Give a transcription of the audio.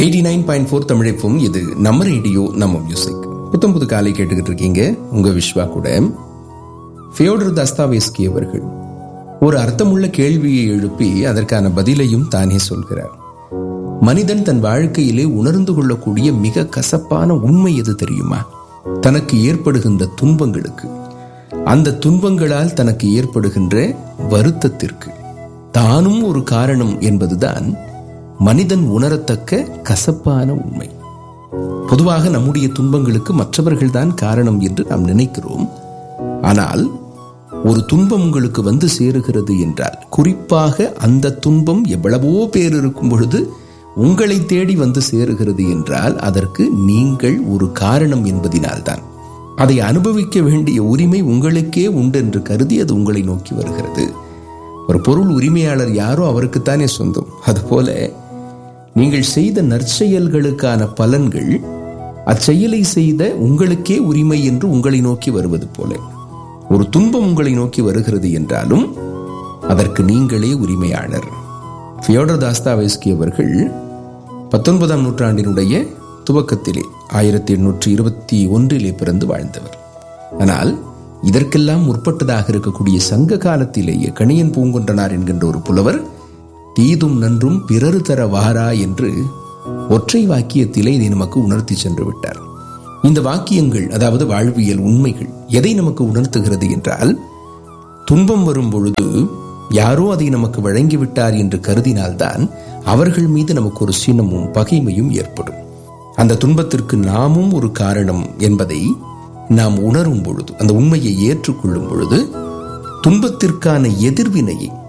eighty nine point four தமிழைப்பும் இது நம்ம ரேடியோ நம்ம மியூசிக் புத்தம் புது காலை கேட்டுக்கிட்டு இருக்கீங்க உங்க விஸ்வா கூட ஃபியோடர் தஸ்தாவேஸ்கி அவர்கள் ஒரு அர்த்தமுள்ள கேள்வியை எழுப்பி அதற்கான பதிலையும் தானே சொல்கிறார் மனிதன் தன் வாழ்க்கையிலே உணர்ந்து கொள்ளக்கூடிய மிக கசப்பான உண்மை எது தெரியுமா தனக்கு ஏற்படுகின்ற துன்பங்களுக்கு அந்த துன்பங்களால் தனக்கு ஏற்படுகின்ற வருத்தத்திற்கு தானும் ஒரு காரணம் என்பதுதான் மனிதன் உணரத்தக்க கசப்பான உண்மை பொதுவாக நம்முடைய துன்பங்களுக்கு மற்றவர்கள்தான் காரணம் என்று நாம் நினைக்கிறோம் ஆனால் ஒரு துன்பம் உங்களுக்கு வந்து சேருகிறது என்றால் குறிப்பாக அந்த துன்பம் எவ்வளவோ பேர் இருக்கும் பொழுது உங்களை தேடி வந்து சேருகிறது என்றால் அதற்கு நீங்கள் ஒரு காரணம் என்பதினால்தான் அதை அனுபவிக்க வேண்டிய உரிமை உங்களுக்கே உண்டு என்று கருதி அது உங்களை நோக்கி வருகிறது ஒரு பொருள் உரிமையாளர் யாரோ அவருக்குத்தானே சொந்தம் அதுபோல நீங்கள் செய்த நற்செயல்களுக்கான பலன்கள் அச்செயலை செய்த உங்களுக்கே உரிமை என்று உங்களை நோக்கி வருவது போல ஒரு துன்பம் உங்களை நோக்கி வருகிறது என்றாலும் அதற்கு நீங்களே உரிமையாளர் ஃபியோடர் தாஸ்தாவேஸ்கி அவர்கள் பத்தொன்பதாம் நூற்றாண்டினுடைய துவக்கத்திலே ஆயிரத்தி எண்ணூற்றி இருபத்தி ஒன்றிலே பிறந்து வாழ்ந்தவர் ஆனால் இதற்கெல்லாம் முற்பட்டதாக இருக்கக்கூடிய சங்க காலத்திலேயே கணியன் பூங்குன்றனார் என்கின்ற ஒரு புலவர் தீதும் நன்றும் பிறரு தர வாரா என்று ஒற்றை வாக்கியத்திலே இதை நமக்கு உணர்த்தி சென்று விட்டார் இந்த வாக்கியங்கள் அதாவது வாழ்வியல் உண்மைகள் எதை நமக்கு உணர்த்துகிறது என்றால் துன்பம் வரும் பொழுது யாரோ அதை நமக்கு வழங்கிவிட்டார் என்று கருதினால்தான் அவர்கள் மீது நமக்கு ஒரு சினமும் பகைமையும் ஏற்படும் அந்த துன்பத்திற்கு நாமும் ஒரு காரணம் என்பதை நாம் உணரும் பொழுது அந்த உண்மையை ஏற்றுக்கொள்ளும் பொழுது துன்பத்திற்கான எதிர்வினையை